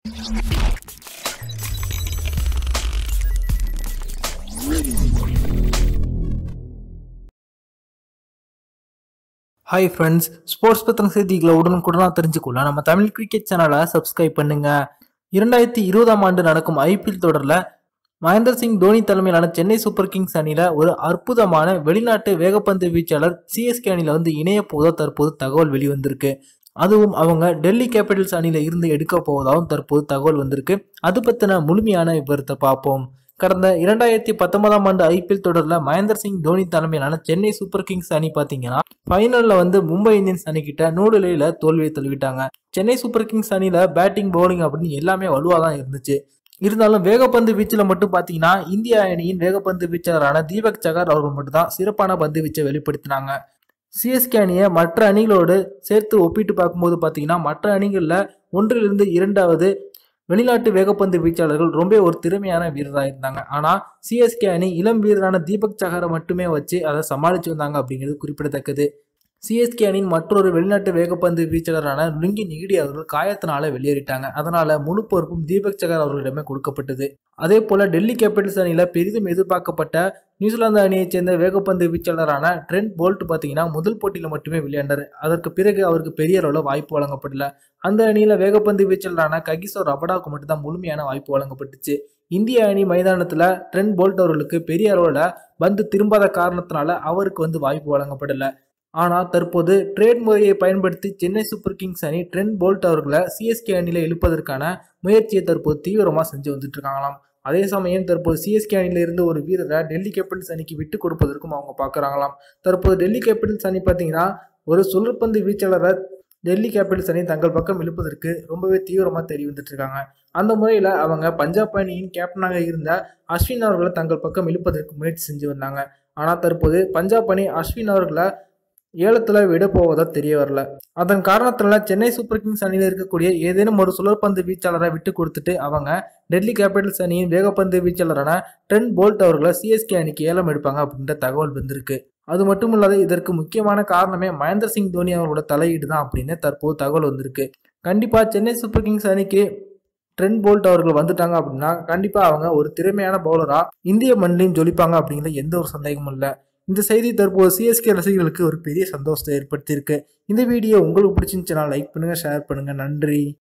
hi friends sports பத்தின செய்திகளை உடனுக்குடனாக தெரிஞ்சுக்கொள்ள நம்ம தமிழ் கிரிக்கெட் சேனலை சப்ஸ்கிரைப் பண்ணுங்க இரண்டாயிரத்தி இருபதாம் ஆண்டு நடக்கும் ஐபிஎல் தொடரில் மகேந்திர சிங் தோனி தலைமையிலான சென்னை சூப்பர் கிங்ஸ் அணியில் ஒரு அற்புதமான வெளிநாட்டு வேகப்பந்து வீச்சாளர் சிஎஸ்கே அணியில் வந்து இணைய போதோ தற்போது தகவல் வெளிவந்திருக்கு அதுவும் அவங்க டெல்லி கேபிட்டல்ஸ் அணியில் இருந்து எடுக்க போவதாகவும் தற்போது தகவல் வந்திருக்கு அது பற்றின முழுமையான விவரத்தை பார்ப்போம் கடந்த இரண்டாயிரத்தி பத்தொன்பதாம் ஆண்டு ஐபிஎல் தொடரில் மகேந்திர சிங் தோனி தலைமையிலான சென்னை சூப்பர் கிங்ஸ் அணி பார்த்தீங்கன்னா ஃபைனலில் வந்து மும்பை இந்தியன்ஸ் அணிக்கிட்ட நூடுலையில் தோல்வியை தழுவிட்டாங்க சென்னை சூப்பர் கிங்ஸ் அணியில் பேட்டிங் பவுலிங் அப்படின்னு எல்லாமே வலுவாக தான் இருந்துச்சு இருந்தாலும் வேகப்பந்து வீச்சில் மட்டும் பார்த்தீங்கன்னா இந்திய அணியின் வேகப்பந்து வீச்சாளரான தீபக் சகர் அவர்கள் மட்டும் தான் சிறப்பான பந்து வீச்சை வெளிப்படுத்தினாங்க சிஎஸ்கே அணியை மற்ற அணிகளோடு சேர்த்து ஒப்பிட்டு பார்க்கும்போது பார்த்தீங்கன்னா மற்ற அணிகளில் ஒன்றிலிருந்து இரண்டாவது வெளிநாட்டு வேகப்பந்து வீச்சாளர்கள் ரொம்ப ஒரு திறமையான வீரராக இருந்தாங்க ஆனால் சிஎஸ்கே அணி இளம் வீரரான தீபக் சஹரை மட்டுமே வச்சு அதை சமாளித்து வந்தாங்க அப்படிங்கிறது குறிப்பிடத்தக்கது சிஎஸ்கே அணியின் மற்றொரு வெளிநாட்டு வேகப்பந்து வீச்சாளரான லுங்கி நிகிடி அவர்கள் காயத்தினால வெளியேறிட்டாங்க அதனால முழு பொறுப்பும் தீபக் சகர் அவர்களிடமே கொடுக்கப்பட்டது அதே போல டெல்லி கேபிட்டல்ஸ் அணியில பெரிதும் எதிர்பார்க்கப்பட்ட நியூசிலாந்து அணியைச் சேர்ந்த வேகப்பந்து வீச்சாளரான ட்ரெண்ட் போல்ட் பார்த்தீங்கன்னா முதல் போட்டியில் மட்டுமே விளையாண்டார் அதற்கு பிறகு அவருக்கு பெரிய அளவில் வாய்ப்பு வழங்கப்படல அந்த அணியில வேகப்பந்து வீச்சாளரான ககிசோ ரபடாவுக்கு மட்டும்தான் முழுமையான வாய்ப்பு வழங்கப்பட்டுச்சு இந்திய அணி மைதானத்தில் ட்ரெண்ட் போல்ட் அவர்களுக்கு பெரிய அளவில் பந்து திரும்பாத காரணத்தினால அவருக்கு வந்து வாய்ப்பு வழங்கப்படலை ஆனால் தற்போது ட்ரேட் முறையை பயன்படுத்தி சென்னை சூப்பர் கிங்ஸ் அணி ட்ரெண்ட் போல்ட் அவர்களை சிஎஸ்கே அணியில் இழுப்பதற்கான முயற்சியை தற்போது தீவிரமாக செஞ்சு வந்துட்டு இருக்காங்களாம் அதே சமயம் தற்போது சிஎஸ்கே அணியில இருந்து ஒரு வீரரை டெல்லி கேபிட்டல்ஸ் அணிக்கு விட்டு கொடுப்பதற்கும் அவங்க பார்க்குறாங்களாம் தற்போது டெல்லி கேபிட்டல்ஸ் அணி பார்த்தீங்கன்னா ஒரு சுழற்பந்து வீச்சாளரை டெல்லி கேபிட்டல்ஸ் அணி தங்கள் பக்கம் இழுப்பதற்கு ரொம்பவே தீவிரமாக தெரிய வந்துட்டு இருக்காங்க அந்த முறையில் அவங்க பஞ்சாப் அணியின் கேப்டனாக இருந்த அஸ்வின் அவர்களை தங்கள் பக்கம் இழுப்பதற்கு முயற்சி செஞ்சு வந்தாங்க ஆனால் தற்போது பஞ்சாப் அணி அஸ்வின் அவர்களை ஏலத்தில் விட போவதா தெரிய வரல அதன் காரணத்தினால சென்னை சூப்பர் கிங்ஸ் அணியில் இருக்கக்கூடிய ஏதேனும் ஒரு சுழற்பந்து வீச்சாளரை விட்டு கொடுத்துட்டு அவங்க டெல்லி கேபிட்டல்ஸ் அணியின் வேகப்பந்து வீச்சாளரான ட்ரெண்ட் போல்ட் அவர்களை சிஎஸ்கே அணிக்கு ஏலம் எடுப்பாங்க அப்படின்ற தகவல் வந்திருக்கு அது மட்டும் இல்லாத இதற்கு முக்கியமான காரணமே மகேந்திர சிங் தோனி அவர்களோட தலையீடு தான் அப்படின்னு தற்போது தகவல் வந்திருக்கு கண்டிப்பாக சென்னை சூப்பர் கிங்ஸ் அணிக்கு ட்ரெண்ட் போல்ட் அவர்கள் வந்துட்டாங்க அப்படின்னா கண்டிப்பாக அவங்க ஒரு திறமையான பவுலராக இந்திய மண்ணிலையும் ஜொலிப்பாங்க அப்படிங்கிற எந்த ஒரு சந்தேகமும் இல்லை இந்த செய்தி தற்போது சிஎஸ்கே ரசிகர்களுக்கு ஒரு பெரிய சந்தோஷத்தை ஏற்படுத்தியிருக்கு இந்த வீடியோ உங்களுக்கு பிடிச்சிருந்துச்சுன்னா லைக் பண்ணுங்கள் ஷேர் பண்ணுங்கள் நன்றி